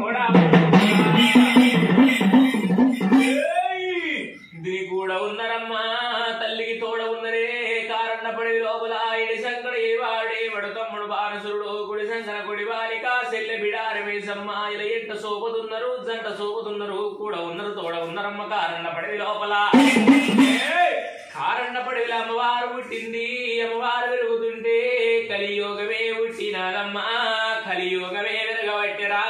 తోడా ఏయ్! దీని కూడా ఉన్నరమ్మా తల్లికి తోడ ఉన్నరే కారణ పడి లోపల ఇడి శంకర వాడే వడు తమ్ముడు బానసురుడు కుడి శంకర కుడి బాలిక సెల్లె బిడారి వేసమ్మ ఇలా ఎంట సోపుతున్నారు జంట సోపుతున్నారు కూడా ఉన్నారు తోడ ఉన్నారమ్మ కారణ పడి లోపల ఏయ్! కారణ పడి అమ్మవారు పుట్టింది అమ్మవారు పెరుగుతుంటే కలియోగమే పుట్టినాదమ్మా కలియోగమే వెరగబట్టిరా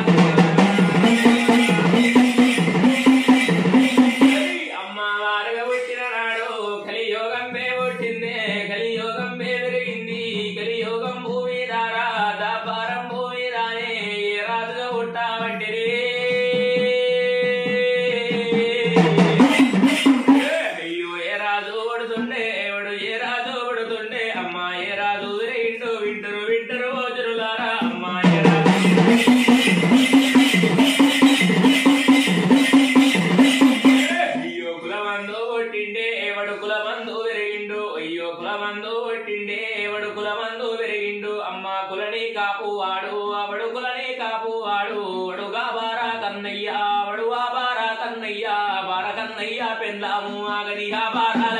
అమ్మవారుగా పుట్టిన నాడు కలియోగం పే పుట్టిందే కలియోగం పే పెరిగింది కలియోగం భూమి దారా దాపారం భూమి దానే ఏ రాజుగా పుట్టావంటిరి అయ్యో ఏ రాజు పడుతుండే ఎవడు ఏ రాజు పడుతుండే అమ్మా ఏ రాజు వింటూ వింటరు వింటరు రోజులారా అమ్మా ఏ రాజు అయ్యో కులమందు కొట్టిండే ఎవడు కులమందు పెరిగిండు అయ్యో కులమందు కొట్టిండే ఎవడు కులమందు పెరిగిండు అమ్మ కులని కాపు వాడు అవడు కులని కాపు వాడు వడుగా బారా కన్నయ్య వడుగా బారా కన్నయ్య బార కన్నయ్య పెందాము ఆగనిగా బారా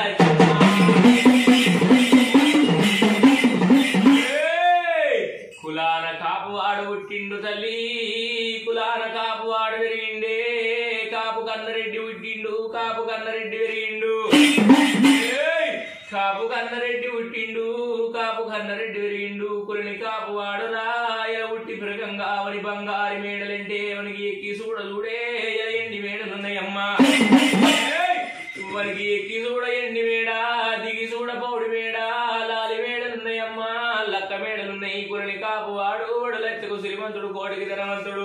ఏయ్! కులాన కాపు వాడు పుట్టిండు తల్లి కులాన కాపు వాడు పెరిగిండే కాపు కన్నరెడ్డి పుట్టిండు కాపు కన్నరెడ్డి పెరిగిండు ఏయ్! కాపు కన్నరెడ్డి పుట్టిండు కాపు కన్నరెడ్డి పెరిగిండు కులని కాపు వాడు రాయ పుట్టి పెరగంగా అవని బంగారి మేడలంటే అవనికి ఎక్కి చూడ చూడే ఎండి మేడలున్నాయమ్మా ఏయ్! వారికి ఎక్కి చూడ ఎండి మేడ దిగి చూడ పౌడి మేడ లాలి మేడలున్నాయమ్మా లక్క మేడలున్నాయి కురని కాపు వాడు వాడు లచ్చకు శ్రీమంతుడు కోటికి ధనవంతుడు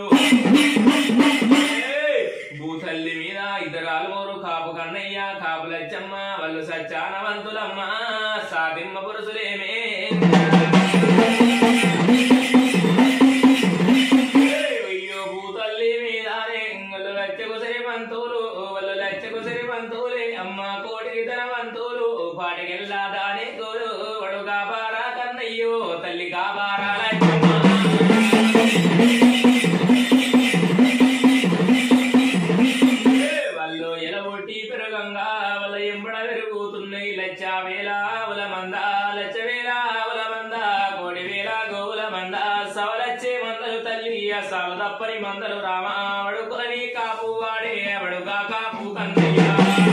ఏయ్! భూతల్లి మీద ఇద్దరు ఆలుమూరు కాపు కన్నయ్య కాపు లచ్చమ్మ వాళ్ళు సచ్చానవంతులమ్మ సాధిమ్మ పురుషులేమే ఏయ్! అయ్యో భూతల్లి మీదానే వాళ్ళు లచ్చకు శ్రీమంతులు వాళ్ళు లచ్చకు శ్రీమంతులే అమ్మ కోటికి ధనవంతులు పాటికెళ్ళా దాని కోరు వడు కాబారా కన్నయ్యో తల్లి కాబారా లచ్చమ్మ వాళ్ళు ఎలబొట్టి పెరగంగా వాళ్ళ ఎంబడ పెరుగుతున్నాయి లచ్చ వేల అవల మంద లచ్చ వేల అవల మంద కోడి వేల గోవుల మంద సవలచ్చే మందలు తల్లి అసలు తప్పని మందలు రామ వడుకులని కాపు వాడే వడుగా కాపు కన్నయ్య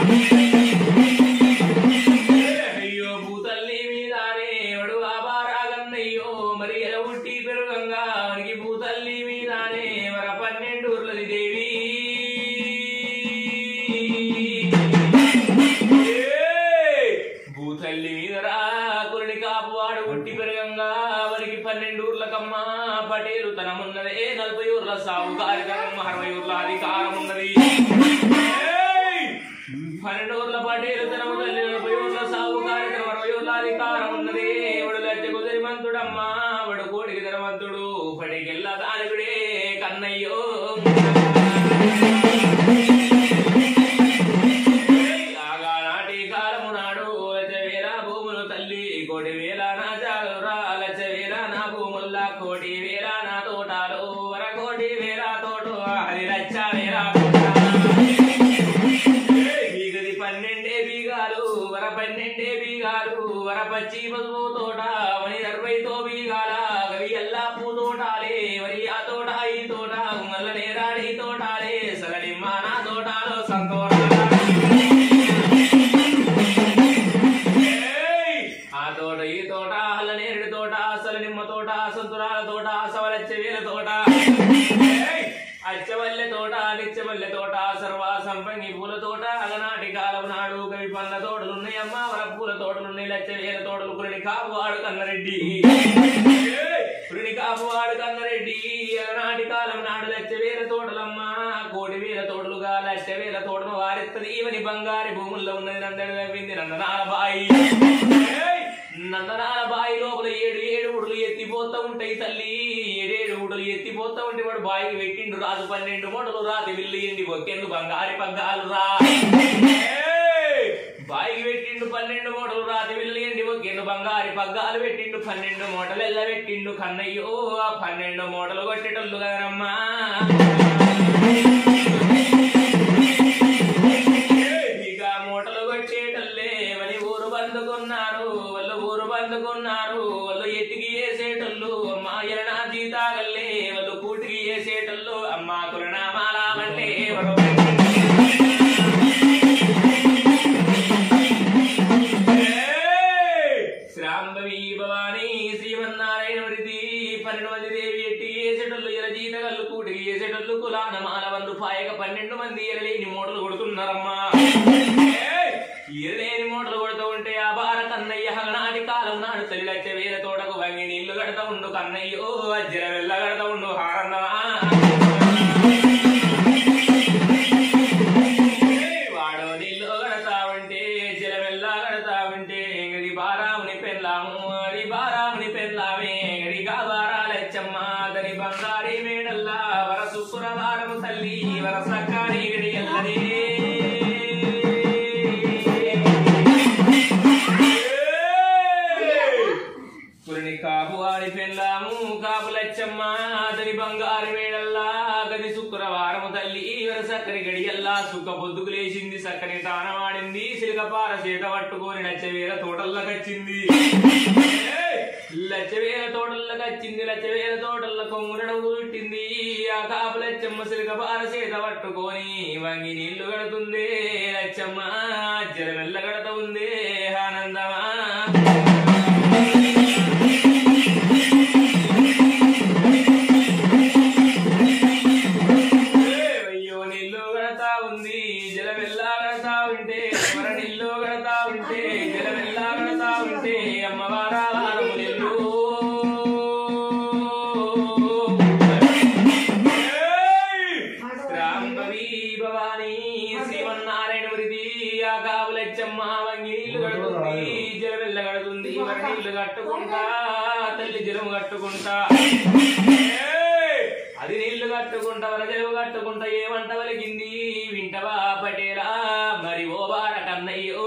అయ్యో భూతల్లి మీదానే వడు ఆబారాగన్నయ్యో మరి ఎలబుట్టి పెరుగంగా మనకి భూతల్లి మీదానే వర పన్నెండూర్లది దేవి ఏయ్! భూతల్లి మీద రాకులని కాపు వాడు పుట్టి పెరగంగా వారికి పన్నెండు ఊర్లకమ్మ పటేలు తనమున్నదే నలభై ఊర్ల సాగు కార్యక్రమం అరవై ఊర్ల అధికారం ఉన్నది ఏయ్! పన్నెండు ఊర్ల పటేలు తనము తల్లి నలభై ఊర్ల సాగు కార్యక్రమం అరవై ఊర్ల అధికారం ఉన్నది వాడు లజ్జకు ధరిమంతుడమ్మా వాడు కోడికి ధనవంతుడు పడికెళ్ళ దానికుడే కన్నయ్యో ఆగానాటి కాలము నాడు లచ్చవేల భూములు తల్లి కోటి వేల నా జాలురా లచ్చవేల నా భూముల్లా కోటి వేల నా తోటాలు వర కోటి వేల తోట అది లచ్చ వేల బీగది పన్నెండే బీగాలు వర పన్నెండే బీగాలు వర పచ్చి పసుపు తోట వని అరవైతో బీగాల గవి ఎల్లా పూ తోటాలే వరి ఆ తోట ఈ తోట మల్ల నేరాడి తోటాలే సగలి మానా తోటాలో సంతోష ఏయ్! ఆ తోట ఈ తోట అల్ల నేరుడు తోట అసలు నిమ్మ తోట సంతురాల తోట సవలచ్చ వేల తోట ఏయ్! అచ్చవల్లె తోట నిచ్చవల్లె తోట సర్వ సంపంగి పూల తోట అలనాటి కాలం నాడు కవి పండ్ల తోటలున్నాయి అమ్మ వర పూల తోటలున్నాయి లచ్చ వేల తోటలు కురిని కాపు వాడు కన్నరెడ్డి ఏయ్! కురిని కాపు వాడు కన్నరెడ్డి అలనాటి కాలం నాడు లచ్చ వేల తోటలమ్మ కోటి వేల తోటలుగా లచ్చ వేల తోటను వారెత్తది ఈవని బంగారి భూముల్లో ఉన్నది నందడి నవ్వింది నందనాల బాయి ఏయ్! నందనాల బాయి లోపల ఏడు ఏడు ఉడులు ఎత్తిపోతా ఉంటాయి తల్లి ఏడేడు ఉడులు ఎత్తిపోతా ఉంటే వాడు బాయికి పెట్టిండు రాజు పన్నెండు మూటలు రాతి విల్లు ఎండి బొక్కెండు బంగారి పగ్గాలు రా ఏయ్! బాయికి పెట్టిండు పన్నెండు మూటలు రాతి విల్లు ఎండి ఒక్కిండు బంగారి పగ్గాలు పెట్టిండు పన్నెండు మూటలు ఎల్ల పెట్టిండు కన్నయ్యో ఆ పన్నెండు మూటలు కొట్టేటోళ్ళు కదరమ్మా ఇక మూటలు కొట్టేటల్లే మరి ఊరు బందుకున్నారు వాళ్ళు ఊరు బందుకున్నారు వాళ్ళు ఎత్తికి వేసేటోళ్ళు అమ్మా ఎలనా జీతాగల్లే వాళ్ళు కూటికి వేసేటోళ్ళు అమ్మా కులనామాలామంటే శ్రాంభవి భవానీ శ్రీమన్నారాయణ వృద్ధి పన్నెండు మంది దేవి ఎట్టి వేసేటోళ్ళు ఎల జీతగల్లు కూటికి వేసేటోళ్ళు కులాన మాల వంద రూపాయక పన్నెండు మంది ఎరలేని మూటలు కొడుతున్నారమ్మా ఏయ్! ఎరలేని మూటలు కొడుతూ ఉంటే ఆ బార కన్నయ్య హగనాటి కాలం నాడు తల్లి లచ్చ వేల తోటకు వంగి నీళ్లు కడతా ఉండు కన్నయ్యో అజ్జర వెళ్ళ కడతా ఉండు హారన్నమా వాడు నీళ్ళు కడతా ఉంటే జలమెల్లా కడతా ఉంటే గది బారాముని పెళ్ళాము అది బారాముని పెళ్ళామే గది గాబారాలచ్చమ్మ గది బంగారి మేడల్లా వర శుక్రవారము తల్లి వర సక్కారి గడి ఎల్లది పురిని కాపు వాడి పెళ్ళాము కాపు లచ్చమ్మ అతని బంగారు వేడల్లా గది శుక్రవారము తల్లి ఇవర సక్కని గడియల్లా సుక్క పొద్దుకు లేచింది సక్కని తానమాడింది సిలికపార చేత పట్టుకొని లచ్చవేల తోటల్లకచ్చింది లచ్చవేల తోటల్లకచ్చింది లచ్చవేల తోటల్ల కొంగునడు పుట్టింది ఆ కాపు లచ్చమ్మ సిలికపార చేత పట్టుకొని వంగి నీళ్లు కడుతుంది లచ్చమ్మ జలమెల్ల కడత ఉంది ఆనందమా అయ్యో నీళ్ళు కడతా ఉంది జలమెల్లా కడతా ఉంటే మన నీళ్ళు కడతా ఉంటే జలమెల్లా కడతా ఉంటే అమ్మవారా వారము నీళ్ళు రాంబవి భవానీ శ్రీమన్నారాయణ వృద్ధి ఆ కావులచ్చమ్మ వంగి నీళ్లు కడుతుంది జలమెల్ల కడుతుంది మన నీళ్లు కట్టుకుంటా తల్లి జలము కట్టుకుంటా ఏయ్! అది నీళ్లు కట్టుకుంటా వల జలువు కట్టుకుంటా ఏమంట వలిగింది వింటవా పటేలా మరి ఓ బార కన్నయ్యో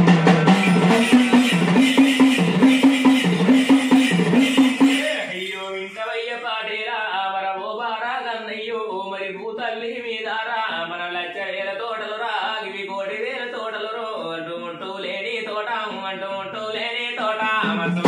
అయ్యో వింటవయ్య పాటేలా మర ఓ బారా కన్నయ్యో మరి భూతల్లి మీదారా మన లచ్చ వేల తోటలు రా ఇవి కోటి వేల తోటలు రో అంటూ ఉంటూ లేని తోట అంటూ ఉంటూ లేని తోట మస్తు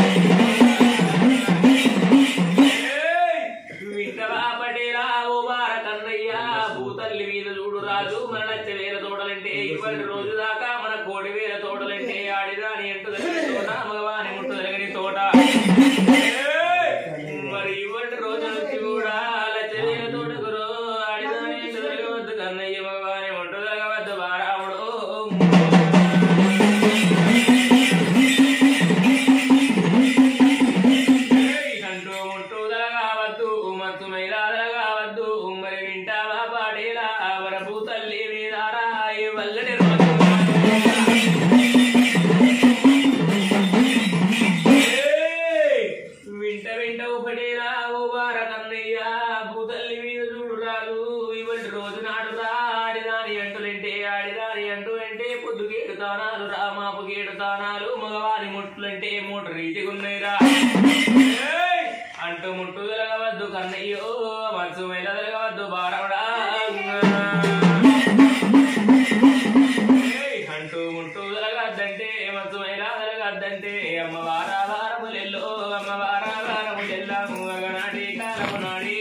వింటవా పటేలా ఓ బార కన్నయ్య భూతల్లి మీద చూడు రాజు మన లచ్చ వేల తోటలంటే ఇవ్వండి రోజు దాకా మన కోటి వేల తోటలంటే ఆడిదాని ఎంటు తోట మగవాని ముట్టు తగిన తోట మరి ఇవ్వండి రోజు నుంచి కూడా లచ్చ వేల తోటకు రో ఆడిదాని ఎంటు తగవద్దు కన్నయ్య మగవాని ముట్టు తగవద్దు బారాముడు కంటూ ముట్టు కావద్దు మత్తు మైలాదల కావద్దు మరి వింటావా పాడేలా వరపు తల్లి మీదారా ఈ వల్లడి రోజు ఏయ్! వింట వింట ఉపడేలా ఓ వార కన్నయ్య భూతల్లి మీద చూడు రాలు ఇవటి రోజు నాడు రా ఆడిదాని అంటులంటే ఆడిదాని అంటూ అంటే పొద్దుకేడు తానాలు రా మాపుకేడు తానాలు మగవారి ముట్లంటే మూట రీతిగున్నాయిరా ఏయ్! అంటూ ముట్టు వెలగవద్దు కన్నయ్యో మనసు మీద వెలగవద్దు బారవడా ఏయ్! అంటూ ముట్టు వెలగద్దంటే మనసు మీద వెలగద్దంటే అమ్మ వారా వారములెల్లో అమ్మ వారా వారములెల్లాము అగనాటి కాలము నాడి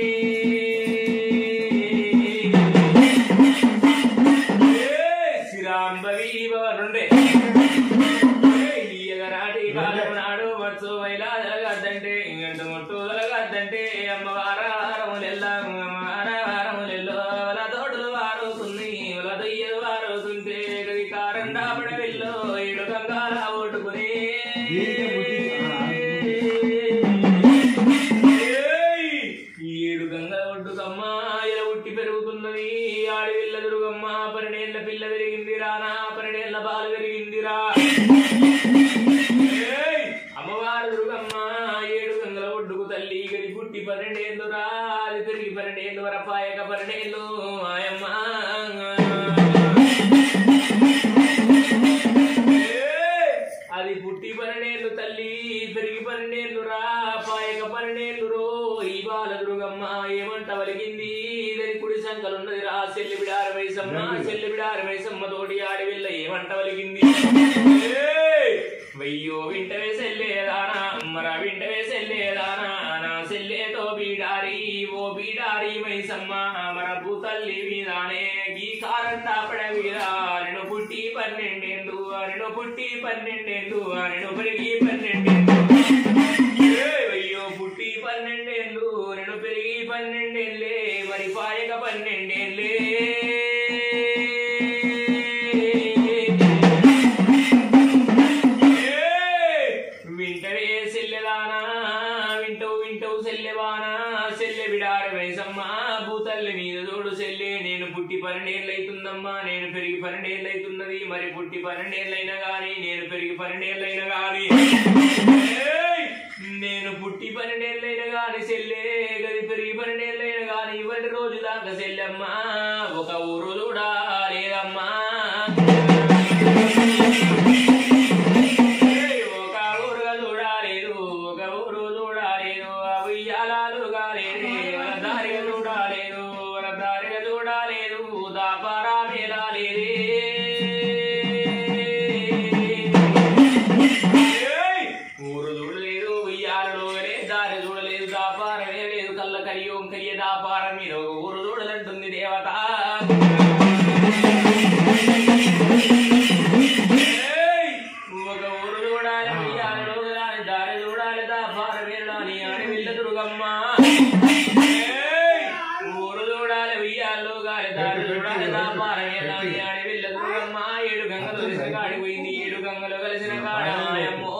ఏయ్! శ్రీరాంబవి భవనుండే ఈయగనాటి కాలము నాడు వచ్చు వైలాదలగద్దంటే ఇంగంటు ముట్టు దలగద్దంటే అమ్మ వారములెల్లాము అమ్మ వారములెల్లో వల తోటలు వారుతుంది వల దొయ్యలు వారుతుంటే గది కారండా పడవిల్లో ఏడు కంగాల ఓటుకుని ఏయ్! ఏడు గంగ ఒడ్డుకమ్మ ఇలా ఉట్టి పెరుగుతున్నది ఆడి పిల్ల దురుగమ్మ పన్నెండేళ్ల పిల్ల పెరిగింది రానా పన్నెండేళ్ల పాలు పెరిగిందిరా ఏయ్! అమ్మవారు దుర్గమ్మ ఏడు గంగల ఒడ్డుకు తల్లి గడి పుట్టి పన్నెండేళ్ళు రా అది పెరిగి పన్నెండేళ్ళు వరపాయక పన్నెండేళ్ళు మాయమ్మ ఏమంట వలిగింది ఇదని కుడి సంకలున్నది రా చెల్లి బిడార వయసమ్మ చెల్లి బిడార వయసమ్మ తోటి ఆడి వెళ్ళ ఏమంట వలిగింది ఏయ్! వెయ్యో వింటవే సెల్లేదానా మర వింటవే సెల్లేదానా నా సెల్లేతో బీడారి ఓ బీడారి మైసమ్మ మర భూతల్లి వీరానే గీ కారంతా పడవీరా నేను పుట్టి పన్నెండేందు నేను పుట్టి పన్నెండేందు నేను పెరిగి పన్నెండేందు ఏయ్ అయ్యో పుట్టి పన్నెండేళ్ళు నేను పెరిగి పన్నెండేళ్ళే మరి పాయక పన్నెండేళ్ళే ఏయ్! వింటవే సెల్లెదానా వింటవు వింటవు సెల్లెవానా సెల్లె బిడార వయసమ్మ భూతల్లి మీద తోడు సెల్లె నేను పుట్టి పన్నెండేళ్ళైతుందమ్మా నేను పెరిగి పన్నెండేళ్ళైతున్నది మరి పుట్టి పన్నెండేళ్ళైనా గాని నేను పెరిగి పన్నెండేళ్ళైనా గాని ఏయ్! నేను పుట్టి పన్నెండేళ్ళైనా గాని సెల్లే గది పెరిగి పన్నెండేళ్ళైనా గాని ఇవాటి రోజు దాకా సెల్లమ్మా ఒక ఊరు చూడా లేదమ్మా ఏయ్! ఒక ఊరుగా చూడాలేదు ఒక ఊరు చూడాలేదు ఉయ్యాలాలు కాలేదు వన దారిగా చూడాలేదు వన దారిగా చూడాలేదు దాపారా మేలాలేదే ఏయ్! ఊరు చూడలేదు ఉయ్యాలలో లేదు దారి చూడలేదు దాపారమే లేదు కళ్ళ కరియోం కరియ దాపారం మీద ఒక ఊరు చూడలంటుంది దేవత ఏయ్! ఒక ఊరు చూడాలి ఉయ్యాలలో చూడాలి దారి చూడాలి దాపారం వెళ్ళాలి అని వెళ్ళ దుర్గమ్మ ఏయ్! ఊరు చూడాలి ఉయ్యాల్లో గాలి దారి చూడాలి దాపారం వెళ్ళాలి అని వెళ్ళ దుర్గమ్మ ఏడు గంగలు కలిసిన కాడి పోయింది ఏడు గంగలు కలిసిన కాడ ఆయమ్మో.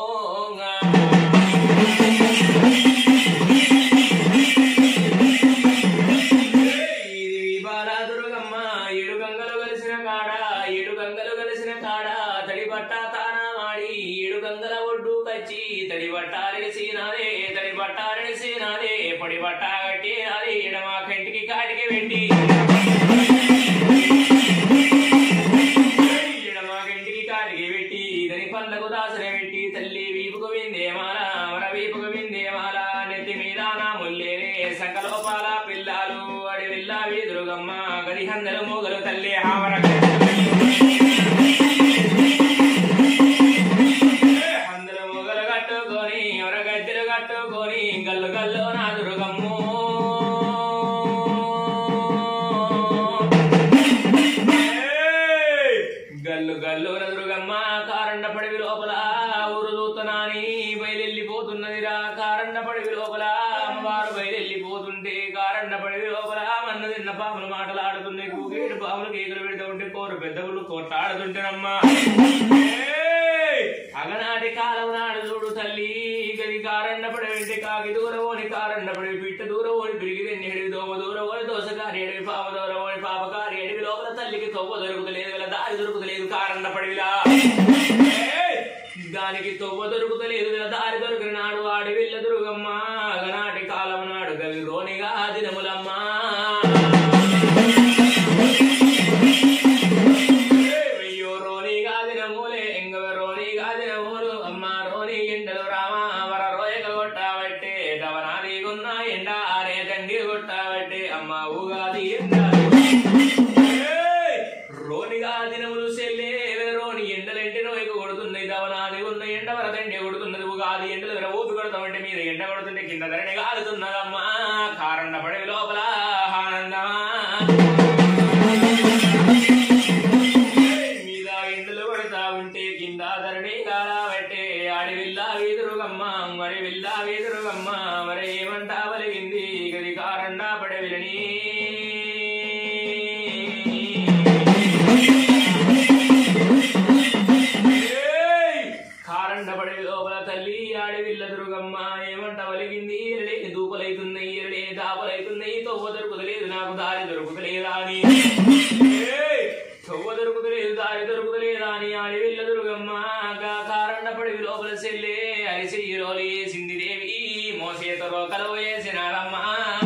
ఇది బాలా దుర్గమ్మ ఏడు గంగలు కలిసిన కాడ ఏడు గంగలు కలిసిన కాడ తడి బట్ట తానా వాడి ఏడు గంగల ఒడ్డు కచ్చి తడి బట్టాలని సీనాదే తడి బట్టాలని సీనాదే పొడి బట్ట కట్టి అది ఎడమ కంటికి కాటికి పెట్టి ఎడమ కంటికి కాటికి పెట్టి దాని పండ్లకు దాసన పెట్టి తల్లి వీపుకు విందేమాల మన వీపుకు విందేమాల నెత్తి మీద నా ముల్లేనే సకలోపాల పిల్లాలు అడి విల్లా వీదురుగమ్మ గది హందలు మూగలు తల్లి ఆవర అందరూ మొగలు కట్టుకొని ఎవర గద్దెలు కట్టుకొని గల్లు గల్లు నా దుర్గమ్ము ఏయ్! గల్లు గల్లు నా దుర్గమ్మ కారండ పడివి లోపల ఊరు దూతనాని బయలెళ్ళిపోతున్నదిరా కారండ పడివి లోపల అమ్మవారు బయలెళ్ళిపోతుంటే కారండ పడివి లోపల మన్ను తిన్న పాములు మాటలాడుతున్నాయి కూగేడు పాములు కేకులు పెడుతూ ఉంటే కోరు పెద్దవులు కొట్లాడుతుంటేనమ్మా ఏయ్! అగనాటి కాలం నాడు చూడు తల్లి గది కారండ పడి వెంటే కాకి దూరవోని కారండ పడి పిట్ట దూరవోని పిరిగి ఎడివి దోమ దూరవోని దోసకారి ఎడివి పాప దూరవోని పాపకారి ఎడివి లోపల తల్లికి తొవ్వ దొరుకుతలేదు వీళ్ళ దారి దొరుకుతలేదు కారండ పడివిలా ఏయ్! దానికి తొవ్వ దొరుకుతలేదు వీళ్ళ దారి దొరికిన నాడు ఆడి వీళ్ళ దుర్గమ్మ అగనాటి కాలం నాడు గవి రోనిగా దినములమ్మా అయ్యో రోని గాదిన మూలే ఎంగవ రోని గాదిన మూలు అమ్మ రోని ఎండలు రామ వర రోయక కొట్టాబట్టే దవనాది గున్న ఎండ ఆరే తండ్రి కొట్టాబట్టే అమ్మ ఊగాది ఎండ ఏయ్! రోని గాదినములు సెల్లే రోని ఎండలంటే రోయక కొడుతున్నాయి దవనాది ఉన్న ఎండ వర తండ్రి కొడుతున్నది ఉగాది ఎండలు వర ఊపి కొడతామంటే మీద ఎండ కొడుతుంటే కింద ధరణి కాలుతున్నదమ్మా కారండ పడవి లోపల ఆనందమా మీద ఎండలు కొడతా ఉంటే కింద ధరణి కాలాబట్టే ఆడి విల్లా వీదురుగమ్మ మరి విల్లా వీదురుగమ్మ మరి ఏమంటా వలిగింది గది కారండా పడవిలని ఏయ్! కారండ పడవి లోపల తల్లి ఆడి విల్ల దుర్గమ్మ ఏమంట వలిగింది ఎరడే దూపలైతున్నాయి ఎరడే దాపలైతున్నాయి తొవ్వ దొరుకుతలేదు నాకు దారి దొరుకుతలేదా అని ఏయ్! తొవ్వ దొరుకుతలేదు దారి దొరుకుతలేదా అని ఆడి విల్ల దుర్గమ్మ గా కారండ పడవి లోపల సెల్లే అరిసి రోలి సింది దేవి మోసేతో రోకలు వేసినారమ్మ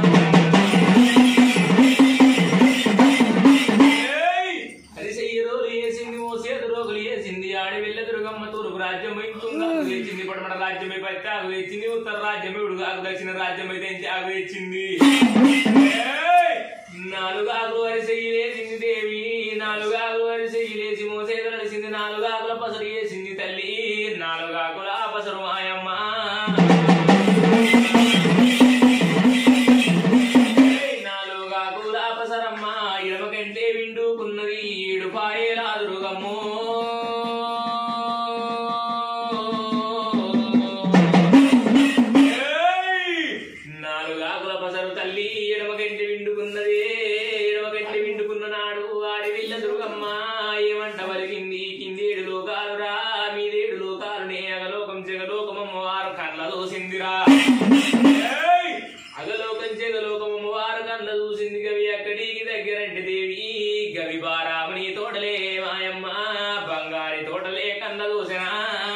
ఏయ్! అరిసెయ్యి రోలు వేసింది మోసేదు రోగులు వేసింది ఆడి వెళ్ళ దుర్గమ్మ తూర్పు రాజ్యం తుంగాకు తెచ్చింది పడమడ రాజ్యమై పత్తి ఆకు తెచ్చింది ఉత్తర రాజ్యమై ఉడుగాకు దక్షిణ రాజ్యమై తెంచి ఆకు తెచ్చింది ఏయ్! ఎడమ గంటి విండుకున్నది ఎడమ గంటి విండుకున్న నాడు ఆడి విల్ల దుర్గమ్మ ఏమంట వలిగింది కిందేడు లోకాలు రా మీదేడు లోకాలు నే అగలోకం చెగలోకం అమ్మవారు కళ్ళ దోసిందిరా ఏయ్! అగలోకం చెగలోకం అమ్మవారు కళ్ళ చూసింది గవి అక్కడికి దగ్గరంటే దేవి గవి బారామణి తోటలే మాయమ్మ బంగారి తోటలే కళ్ళ దూసినా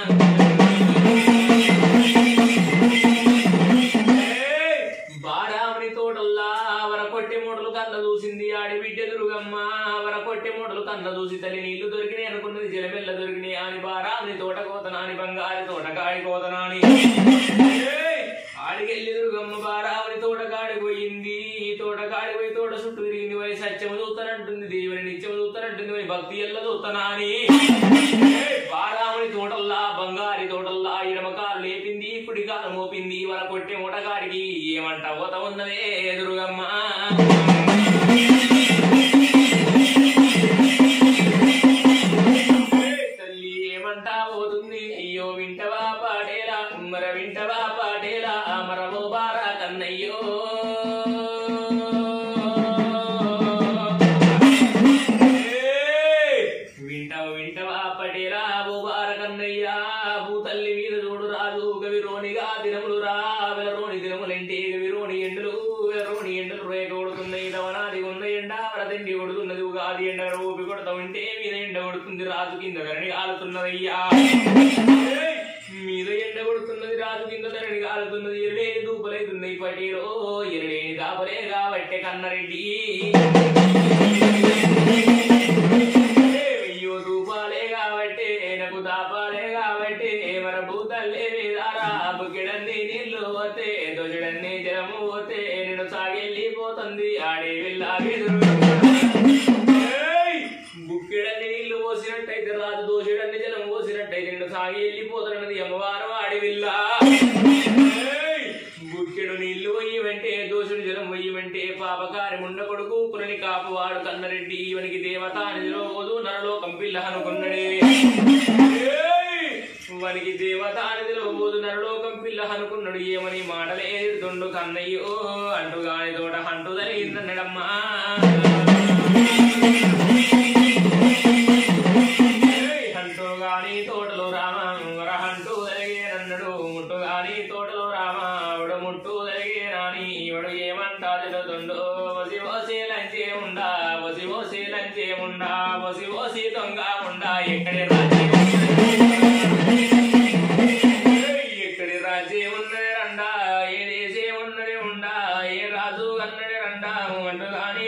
ఏయ్! బారామణి తోటల్లా వర కొట్టి మూటలు కన్న చూసింది ఆడి బిడ్డ దుర్గమ్మ వర కొట్టి మూటలు కన్న చూసి తల్లి నీళ్లు దొరికినాయి అనుకున్నది జలమెల్ల దొరికినాయి అని బారామణి తోట కోతనాని బంగారి తోట కాడి కోతనాని ఏయ్! ఆడికెళ్ళి దుర్గమ్మ బారామణి తోట కాడి పోయింది తోట కాడి పోయి తోట చుట్టూ తిరిగింది పోయి సత్యము చూస్తానంటుంది దేవుని నిత్యము చూస్తానంటుంది పోయి భక్తి ఎల్ల చూస్తానాని ఏయ్! బారామణి తోటల్లా బంగారి తోటల్లా ఎడమకాలు లేపింది కుడికాలు మోపింది వల కొట్టే మూటగాడికి ఏమంట పోత ఉన్నదే ఎదురుగమ్మ ఏయ్ తల్లి ఏమంట పోతుంది అయ్యో వింటవా పాటేలా మర వింటవా పాటేలా మరవో బారా కన్నయ్యో ఏయ్! వింటావు వింటవా పటేరా బుబార కన్నయ్యా భూతల్లి మీద చూడు రాజు గవిరోనిగా దినములు రా వెలరోని దినములంటే గవిరోని ఎండలు వెలరోని ఎండలు రేఖ కొడుతున్నాయి దవనాది ఉన్న ఎండ వరదండి కొడుతున్నది ఉగాది ఎండ ఊపి కొడతా ఉంటే మీద ఎండ కొడుతుంది రాజు కింద ధరణి కాలుతున్నదయ్యా ఏయ్! మీద ఎండ కొడుతున్నది రాజు కింద ధరణి కాలుతున్నది ఎరలేని దూపలైతున్నాయి పటేరో ఎరలేని దాపలే కాబట్టే కన్నరెడ్డి అయ్యో దూపాలే కాబట్టి నాకు దాపాలే కాబట్టి మన భూతల్లే మీదారా బుక్కిడన్ని నీళ్లు పోతే దొజడన్ని జలము పోతే నేను సాగెళ్ళిపోతుంది ఆడే వెళ్ళాగే బుక్కిడన్ని నీళ్లు పోసినట్టయితే రాజు దోషుడన్ని జలం పోసినట్టయితే నేను సాగి వెళ్ళిపోతున్నది అమ్మవారు ఆడి విల్లా బుక్కెడు నీళ్లు పోయివంటే దోషుడు జలం పోయివంటే పాపకారి ముండ కొడుకు కులని కాపువాడు కన్నరెడ్డి ఇవనికి దేవత నిధిలో పోదు నరలోకం పిల్ల అనుకున్నడే ఏయ్! వనికి దేవత నిధిలో పోదు నరలోకం పిల్ల అనుకున్నాడు ఏమని మాటలే దొండు కన్నయ్యో అంటుగాని తోట హంటు జరిగిందన్నడమ్మా ఏయ్! హంటు గాని తోటలో రామ వరహంటు జరిగేనన్నాడు ముట్టు గాని తోటలో రామ ఆవిడ ముట్టు జరిగేనాని ఇవడు ఏమంటా తెలుతుండో వసి వసి లంచే ఉండా వసి వసి లంచే ఉండా వసి వసి దొంగ ఉండా ఎక్కడి రాజ్యం ఏయ్! ఎక్కడి రాజ్యం ఉన్నది రండా ఏ దేశం ఉన్నది ఉండా ఏ రాజు అన్నది రండా అంటూ గాని